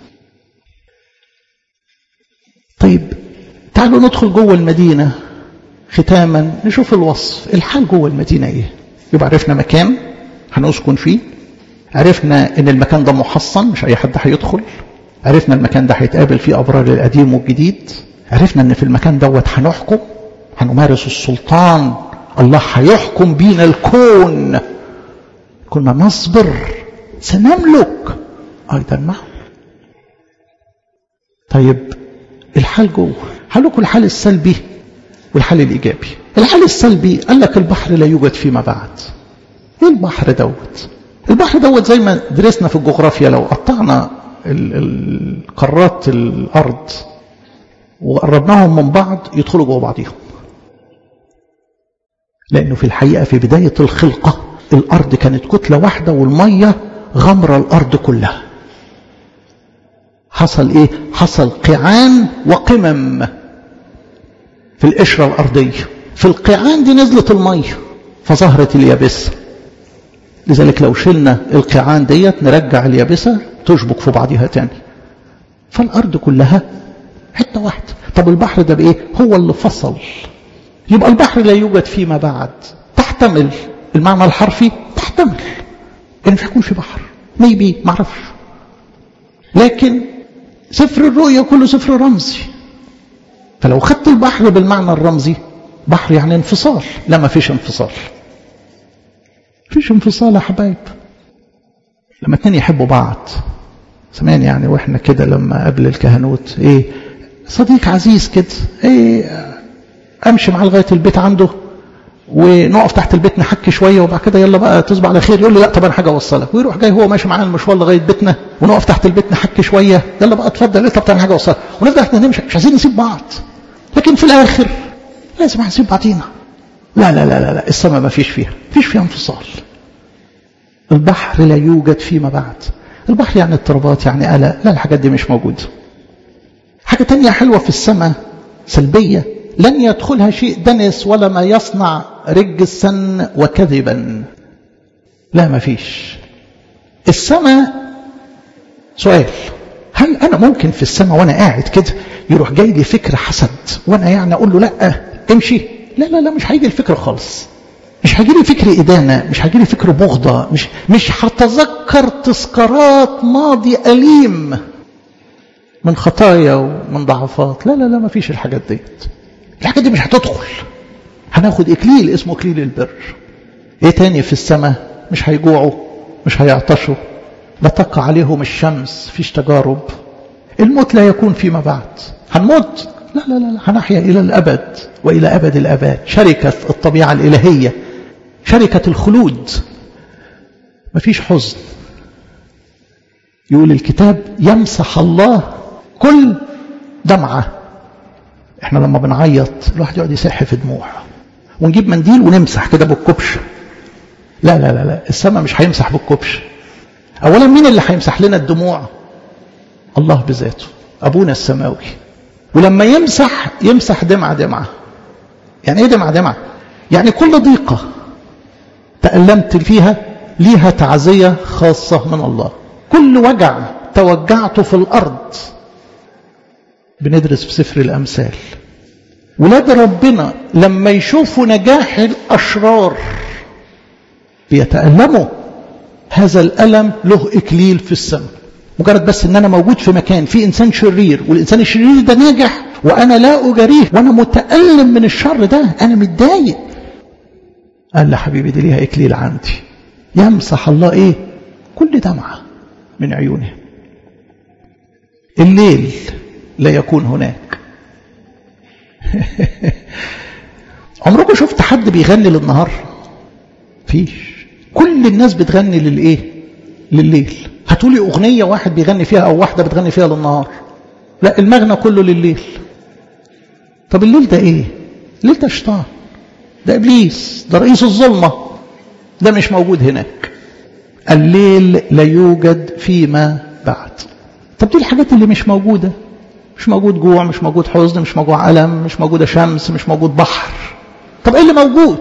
طيب تعالوا ندخل جوه المدينة ختاما نشوف الوصف الحال جوه المدينة ايه يبقى عرفنا مكان هنسكن فيه عرفنا ان المكان ده محصن مش اي حد هيدخل عرفنا المكان ده هيتقابل فيه ابرار القديم والجديد عرفنا ان في المكان دوت هنحكم هنمارس السلطان الله هيحكم بينا الكون كنا نصبر سنملك ايضا معه طيب الحال جوه هلكوا الحال السلبي والحال الإيجابي الحال السلبي قال لك البحر لا يوجد فيما بعد ايه البحر دوت البحر دوت زي ما درسنا في الجغرافيا لو قطعنا القارات الأرض وقربناهم من بعض يدخلوا جوه بعضهم لأنه في الحقيقة في بداية الخلقة الأرض كانت كتلة واحدة والمية غمر الأرض كلها حصل ايه حصل قيعان وقمم في القشرة الأرضية في القيعان دي نزلت المية فظهرت اليابسة لذلك لو شلنا القيعان ديت نرجع اليابسة تشبك في بعضها تاني فالأرض كلها حتة واحدة طب البحر ده بإيه هو اللي فصل يبقى البحر لا يوجد فيما بعد تحتمل المعنى الحرفي تحتمل ان مش هيكون في بحر ميبي معرفش لكن سفر الرؤيا كله سفر رمزي فلو خدت البحر بالمعنى الرمزي بحر يعني انفصال لا ما فيش انفصال فيش انفصال يا حبايب لما اتنين يحبوا بعض زمان يعني واحنا كده لما قبل الكهنوت ايه صديق عزيز كده ايه امشي معاه لغايه البيت عنده ونقف تحت البيت نحكي شويه وبعد كده يلا بقى تصبح على خير يقول لي لا طب انا حاجه اوصلك ويروح جاي هو ماشي معانا المشوار لغايه بيتنا ونقف تحت البيت نحكي شويه يلا بقى اتفضل طب تعمل حاجه اوصلك ونفضل احنا نمشي مش عايزين نسيب بعض لكن في الاخر لازم هنسيب بعضينا لا لا لا لا, لا. السماء ما فيش فيها فيش فيها انفصال البحر لا يوجد فيما بعد البحر يعني اضطرابات يعني قلق لا الحاجات دي مش موجوده حاجه تانية حلوه في السماء سلبيه لن يدخلها شيء دنس ولا ما يصنع رجسا وكذبا لا ما فيش السماء سؤال هل انا ممكن في السماء وانا قاعد كده يروح جاي لي فكره حسد وانا يعني اقول له لا امشي لا لا لا مش هيجي الفكره خالص مش هيجي لي فكر ادانه مش هيجي لي فكر بغضه مش مش هتذكر تذكارات ماضي اليم من خطايا ومن ضعفات لا لا لا ما فيش الحاجات ديت الحاجات دي مش هتدخل هناخد اكليل اسمه اكليل البر ايه تاني في السماء مش هيجوعوا مش هيعطشوا لا تقع عليهم الشمس فيش تجارب الموت لا يكون فيما بعد هنموت لا لا لا هنحيا إلى الأبد وإلى أبد الأبد شركة الطبيعة الإلهية شركة الخلود مفيش حزن يقول الكتاب يمسح الله كل دمعة احنا لما بنعيط الواحد يقعد يسح في دموع ونجيب منديل ونمسح كده بالكبش لا لا لا لا السماء مش هيمسح بالكبش اولا مين اللي هيمسح لنا الدموع الله بذاته ابونا السماوي ولما يمسح يمسح دمعة دمعة يعني ايه دمعة دمعة يعني كل ضيقة تألمت فيها ليها تعزية خاصة من الله كل وجع توجعته في الأرض بندرس في سفر الأمثال ولاد ربنا لما يشوفوا نجاح الأشرار بيتألموا هذا الألم له إكليل في السماء مجرد بس ان انا موجود في مكان في انسان شرير والانسان الشرير ده ناجح وانا لا اجاريه وانا متالم من الشر ده انا متضايق قال لي حبيبي دي ليها اكليل عندي يمسح الله ايه كل دمعه من عيونه الليل لا يكون هناك عمركم شفت حد بيغني للنهار فيش كل الناس بتغني للايه لليل هتقولي أغنية واحد بيغني فيها أو واحدة بتغني فيها للنهار لا المغنى كله لليل طب الليل ده إيه الليل ده شيطان ده إبليس ده رئيس الظلمة ده مش موجود هناك الليل لا يوجد فيما بعد طب دي الحاجات اللي مش موجودة مش موجود جوع مش موجود حزن مش موجود ألم مش موجودة شمس مش موجود بحر طب ايه اللي موجود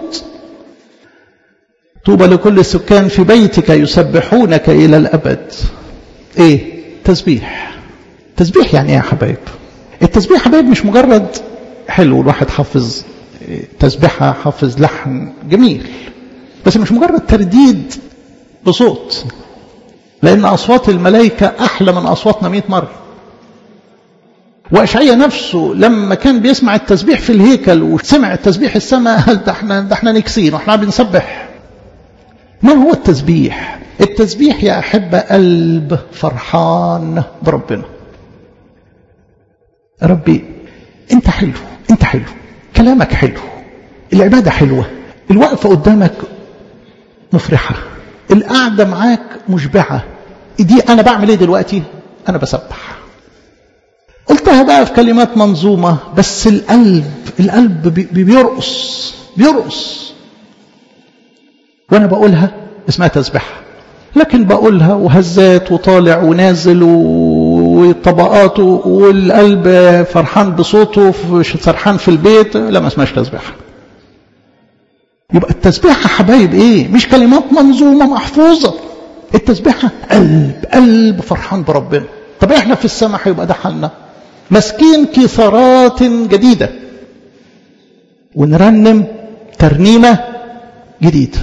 طوبى لكل السكان في بيتك يسبحونك إلى الأبد إيه تسبيح تسبيح يعني إيه يا حبايب التسبيح يا حبايب مش مجرد حلو الواحد حافظ تسبيحة حافظ لحن جميل بس مش مجرد ترديد بصوت لأن أصوات الملائكة أحلى من أصواتنا مئة مرة وأشعية نفسه لما كان بيسمع التسبيح في الهيكل وسمع التسبيح السماء ده احنا ده احنا نكسين واحنا بنسبح ما هو التسبيح التسبيح يا أحبة قلب فرحان بربنا ربي أنت حلو أنت حلو كلامك حلو العبادة حلوة الوقفة قدامك مفرحة القعدة معاك مشبعة دي أنا بعمل إيه دلوقتي أنا بسبح قلتها بقى في كلمات منظومة بس القلب القلب بيرقص بيرقص وانا بقولها اسمها تسبيحة لكن بقولها وهزات وطالع ونازل وطبقات والقلب فرحان بصوته فرحان في البيت لا ما اسمهاش تسبيحة يبقى التسبيحة حبايب ايه مش كلمات منظومة محفوظة التسبيحة قلب قلب فرحان بربنا طب احنا في السماء هيبقى ده حالنا ماسكين كثارات جديدة ونرنم ترنيمة جديدة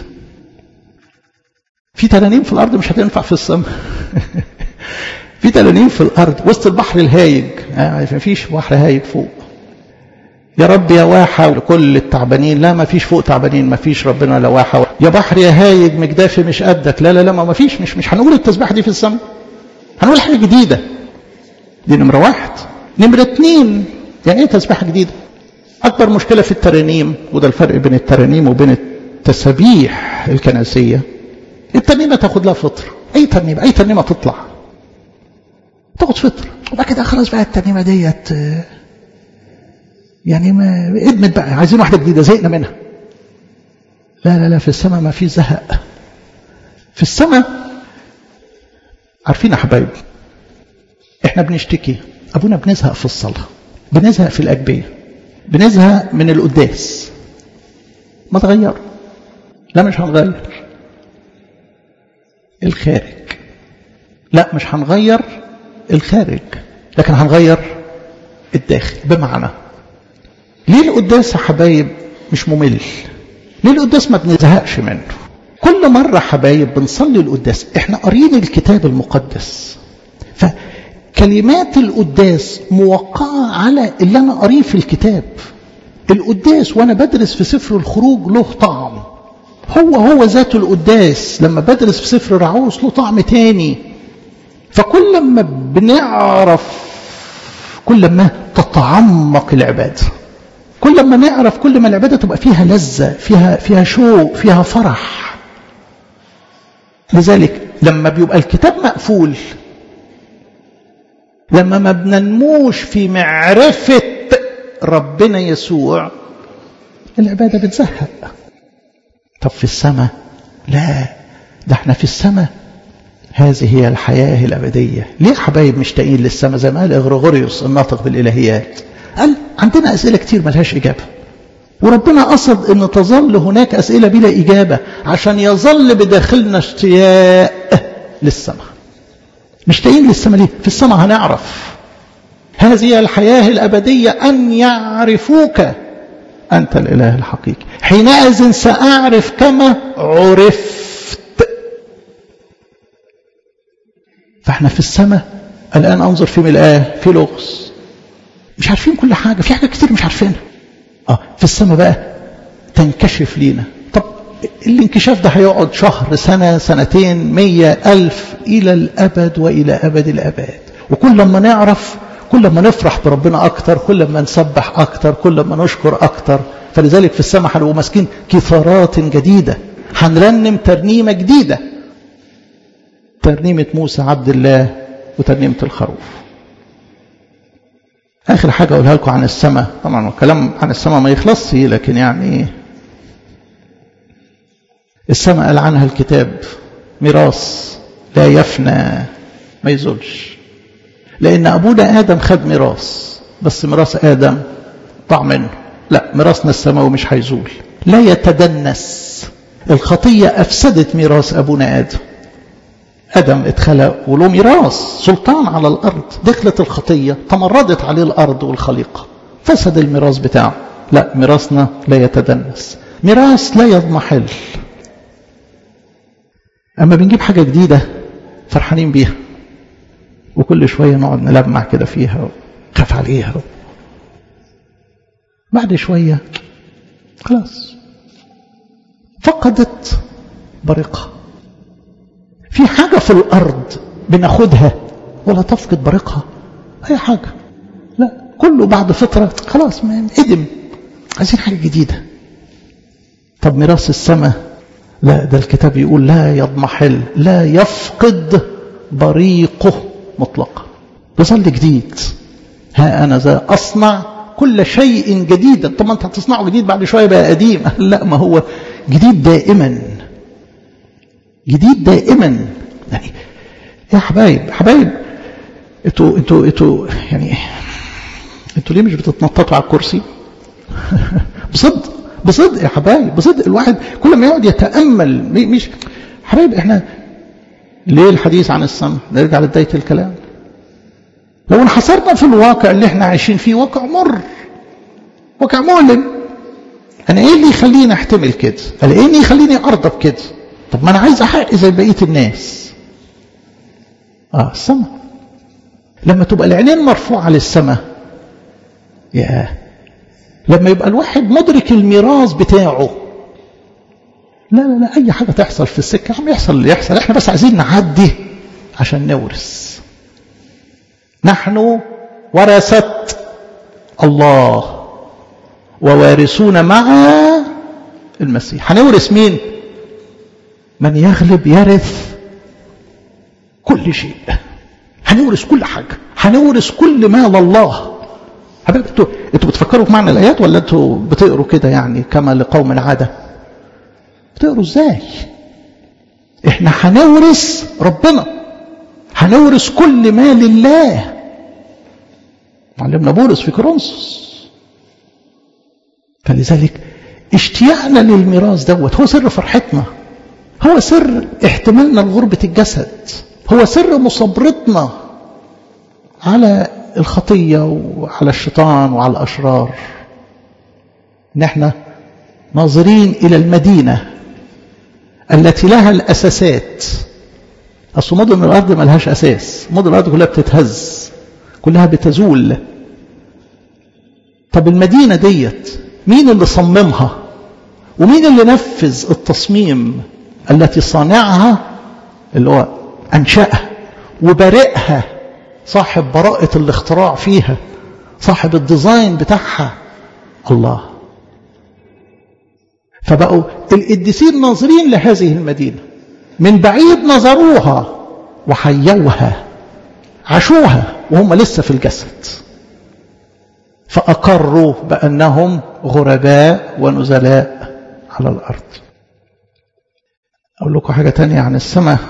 في ترانيم في الأرض مش هتنفع في السماء في ترانيم في الأرض وسط البحر الهايج ما فيش بحر هايج فوق يا رب يا واحة لكل التعبانين لا ما فيش فوق تعبانين ما فيش ربنا لا واحة يا بحر يا هايج مجدافي مش قدك لا لا لا ما فيش مش مش هنقول التسبيحة دي في السماء هنقول حاجة جديدة دي نمرة واحد نمرة اتنين يعني ايه تسبيحة جديدة أكبر مشكلة في الترانيم وده الفرق بين الترانيم وبين التسابيح الكنسية الترنيمة تاخد لها فطر أي ترنيمة أي ترنيمة تطلع تاخد فطر وبعد كده خلاص بقى الترنيمة ديت يعني ما ادمت بقى عايزين واحدة جديدة زهقنا منها لا لا لا في السماء ما في زهق في السماء عارفين يا حبايب احنا بنشتكي ابونا بنزهق في الصلاة بنزهق في الأجبية بنزهق من القداس ما تغير لا مش هنغير الخارج لا مش هنغير الخارج لكن هنغير الداخل بمعنى ليه القداس يا حبايب مش ممل ليه القداس ما بنزهقش منه كل مرة حبايب بنصلي القداس احنا قاريين الكتاب المقدس فكلمات القداس موقعة على اللي انا قاريه في الكتاب القداس وانا بدرس في سفر الخروج له طعم هو هو ذاته القداس لما بدرس في سفر رعوس له طعم تاني فكل ما بنعرف كل ما تتعمق العبادة كل ما نعرف كل ما العبادة تبقى فيها لذة فيها فيها شوق فيها فرح لذلك لما بيبقى الكتاب مقفول لما ما بننموش في معرفة ربنا يسوع العبادة بتزهق طب في السماء لا ده احنا في السماء هذه هي الحياة الأبدية ليه حبايب مشتاقين للسماء زي ما قال إغريغوريوس الناطق بالإلهيات قال عندنا أسئلة كتير ملهاش إجابة وربنا قصد أن تظل هناك أسئلة بلا إجابة عشان يظل بداخلنا اشتياق للسماء مشتاقين للسماء ليه؟ في السماء هنعرف هذه الحياة الأبدية أن يعرفوك أنت الإله الحقيقي حينئذ سأعرف كما عرفت فاحنا في السماء الآن أنظر في ملآه في لغز مش عارفين كل حاجة في حاجة كتير مش عارفينها آه في السماء بقى تنكشف لينا طب الانكشاف ده هيقعد شهر سنة سنتين مية ألف إلى الأبد وإلى أبد الأبد وكل ما نعرف كل ما نفرح بربنا أكتر كل ما نسبح أكتر كل ما نشكر أكتر فلذلك في السماء هنبقوا ماسكين كثارات جديدة هنرنم ترنيمة جديدة ترنيمة موسى عبد الله وترنيمة الخروف آخر حاجة أقولها لكم عن السماء طبعا الكلام عن السماء ما يخلصش لكن يعني السماء قال عنها الكتاب ميراث لا يفنى ما يزولش لأن أبونا آدم خد ميراث بس ميراث آدم ضاع منه لا ميراثنا السماوي مش هيزول لا يتدنس الخطية أفسدت ميراث أبونا آدم آدم اتخلق وله ميراث سلطان على الأرض دخلت الخطية تمردت عليه الأرض والخليقة فسد الميراث بتاعه لا ميراثنا لا يتدنس ميراث لا يضمحل أما بنجيب حاجة جديدة فرحانين بيها وكل شوية نقعد نلمع كده فيها خاف عليها بعد شوية خلاص فقدت بريقها في حاجة في الأرض بناخدها ولا تفقد بريقها أي حاجة لا كله بعد فترة خلاص ادم عايزين حاجة جديدة طب ميراث السماء لا ده الكتاب يقول لا يضمحل لا يفقد بريقه مطلقا يظل جديد ها أنا ذا أصنع كل شيء جديدا طب ما أنت هتصنعه جديد بعد شوية بقى قديم لا ما هو جديد دائما جديد دائما يعني يا حبايب حبايب انتوا انتوا انتوا يعني انتوا ليه مش بتتنططوا على الكرسي بصدق بصدق يا حبايب بصدق الواحد كل ما يقعد يتامل مش حبايب احنا ليه الحديث عن السماء نرجع لبدايه الكلام لو انحصرنا في الواقع اللي احنا عايشين فيه واقع مر واقع مؤلم انا ايه اللي يخليني احتمل كده انا ايه اللي يخليني ارضى بكده طب ما انا عايز احقق زي بقيه الناس اه السماء لما تبقى العينين مرفوعه للسماء يا لما يبقى الواحد مدرك الميراث بتاعه لا لا لا اي حاجه تحصل في السكه عم يحصل اللي يحصل احنا بس عايزين نعدي عشان نورث نحن ورثة الله ووارثون مع المسيح هنورث مين من يغلب يرث كل شيء هنورث كل حاجة هنورث كل مال الله حبيبي انتوا انتوا بتفكروا في معنى الايات ولا انتوا بتقروا كده يعني كما لقوم العاده بتقروا ازاي احنا هنورث ربنا هنورث كل ما لله معلمنا بولس في كورنثوس فلذلك اشتياقنا للميراث دوت هو سر فرحتنا هو سر احتمالنا لغربة الجسد هو سر مصابرتنا على الخطية وعلى الشيطان وعلى الأشرار ان احنا ناظرين إلى المدينة التي لها الأساسات أصل مدن الأرض ما لهاش أساس مدن الأرض كلها بتتهز كلها بتزول طب المدينة ديت مين اللي صممها ومين اللي نفذ التصميم التي صانعها اللي هو أنشأها وبارئها صاحب براءة الاختراع فيها صاحب الديزاين بتاعها الله فبقوا القديسين ناظرين لهذه المدينة من بعيد نظروها وحيوها عاشوها وهم لسه في الجسد فأقروا بأنهم غرباء ونزلاء على الأرض أقول لكم حاجة تانية عن السماء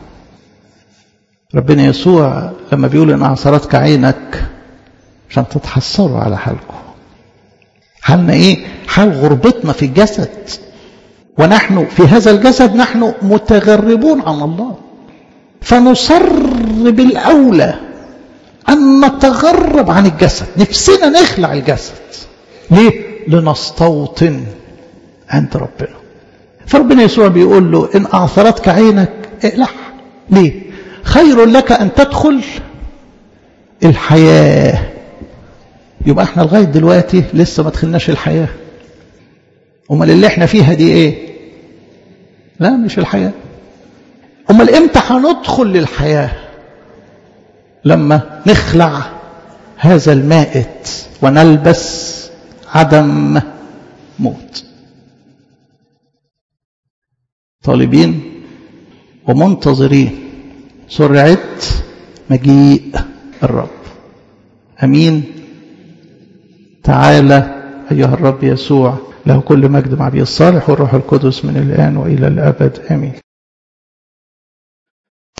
ربنا يسوع لما بيقول إن أعصرتك عينك عشان تتحسروا على حالكم حالنا إيه؟ حال غربتنا في الجسد ونحن في هذا الجسد نحن متغربون عن الله فنصر بالأولى أن نتغرب عن الجسد نفسنا نخلع الجسد ليه؟ لنستوطن عند ربنا فربنا يسوع بيقول له إن أعثرتك عينك اقلع ليه؟ خير لك أن تدخل الحياة يبقى احنا لغاية دلوقتي لسه ما دخلناش الحياة امال اللي احنا فيها دي ايه لا مش الحياة امال امتى هندخل للحياة لما نخلع هذا المائت ونلبس عدم موت طالبين ومنتظرين سرعة مجيء الرب أمين تعالى أيها الرب يسوع له كل مجد مع أبي الصالح والروح القدس من الآن وإلى الأبد آمين